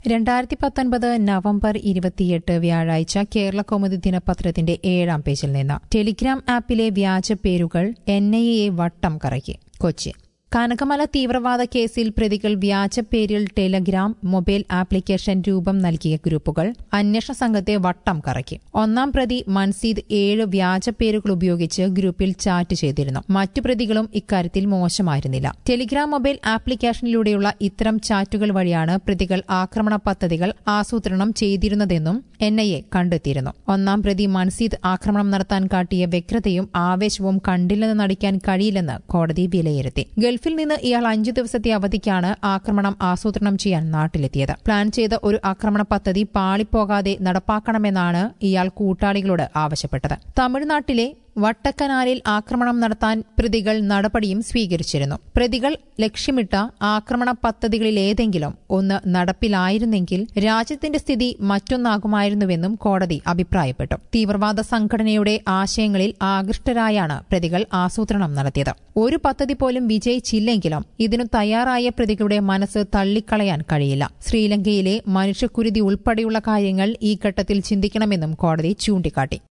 രണ്ടായിരത്തി പത്തൊൻപത് നവംബർ ഇരുപത്തിയെട്ട് വ്യാഴാഴ്ച കേരള കൗമുദി ദിനപത്രത്തിന്റെ ഏഴാം പേജിൽ നിന്ന് ടെലിഗ്രാം ആപ്പിലെ വ്യാജ പേരുകൾ എൻ ഐ എ വട്ടം കറക്കി കൊച്ചി കനകമല തീവ്രവാദ കേസിൽ പ്രതികൾ വ്യാജ പേരിൽ ടെലഗ്രാം മൊബൈൽ ആപ്ലിക്കേഷൻ രൂപം നൽകിയ ഗ്രൂപ്പുകൾ അന്വേഷണ സംഘത്തെ വട്ടം കറക്കി ഒന്നാം പ്രതി മൻസീദ് ഏഴ് വ്യാജ പേരുകൾ ഉപയോഗിച്ച് ഗ്രൂപ്പിൽ ചാറ്റ് ചെയ്തിരുന്നു മറ്റു പ്രതികളും ഇക്കാര്യത്തിൽ മോശമായിരുന്നില്ല ടെലിഗ്രാം മൊബൈൽ ആപ്ലിക്കേഷനിലൂടെയുള്ള ഇത്തരം ചാറ്റുകൾ വഴിയാണ് പ്രതികൾ ആക്രമണ പദ്ധതികൾ ആസൂത്രണം ചെയ്തിരുന്നതെന്നും എൻ ഐ എ കണ്ടെത്തിയിരുന്നു ഒന്നാം പ്രതി മൻസീദ് ആക്രമണം നടത്താൻ കാട്ടിയ വ്യഗ്രതയും ആവേശവും കണ്ടില്ലെന്ന് നടിക്കാൻ കഴിയില്ലെന്ന് കോടതി വിലയിരുത്തി ഗൾഫിൽ നിന്ന് ഇയാൾ അഞ്ചു ദിവസത്തെ അവധിക്കാണ് ആക്രമണം ആസൂത്രണം ചെയ്യാൻ നാട്ടിലെത്തിയത് പ്ലാൻ ചെയ്ത ഒരു ആക്രമണ പദ്ധതി പാളിപ്പോകാതെ നടപ്പാക്കണമെന്നാണ് ഇയാൾ കൂട്ടാളികളോട് ആവശ്യപ്പെട്ടത് തമിഴ്നാട്ടിലെ വട്ടക്കനാലിൽ ആക്രമണം നടത്താൻ പ്രതികൾ നടപടിയും സ്വീകരിച്ചിരുന്നു പ്രതികൾ ലക്ഷ്യമിട്ട ആക്രമണ പദ്ധതികളിലേതെങ്കിലും ഒന്ന് നടപ്പിലായിരുന്നെങ്കിൽ രാജ്യത്തിന്റെ സ്ഥിതി മറ്റൊന്നാകുമായിരുന്നുവെന്നും കോടതി അഭിപ്രായപ്പെട്ടു തീവ്രവാദ സംഘടനയുടെ ആശയങ്ങളിൽ ആകൃഷ്ടരായാണ് പ്രതികൾ ആസൂത്രണം നടത്തിയത് ഒരു പദ്ധതി പോലും വിജയിച്ചില്ലെങ്കിലും ഇതിനു തയ്യാറായ പ്രതികളുടെ മനസ്സ് തള്ളിക്കളയാൻ കഴിയില്ല ശ്രീലങ്കയിലെ മനുഷ്യക്കുരുതി ഉൾപ്പെടെയുള്ള കാര്യങ്ങൾ ഈ ഘട്ടത്തിൽ ചിന്തിക്കണമെന്നും കോടതി ചൂണ്ടിക്കാട്ടി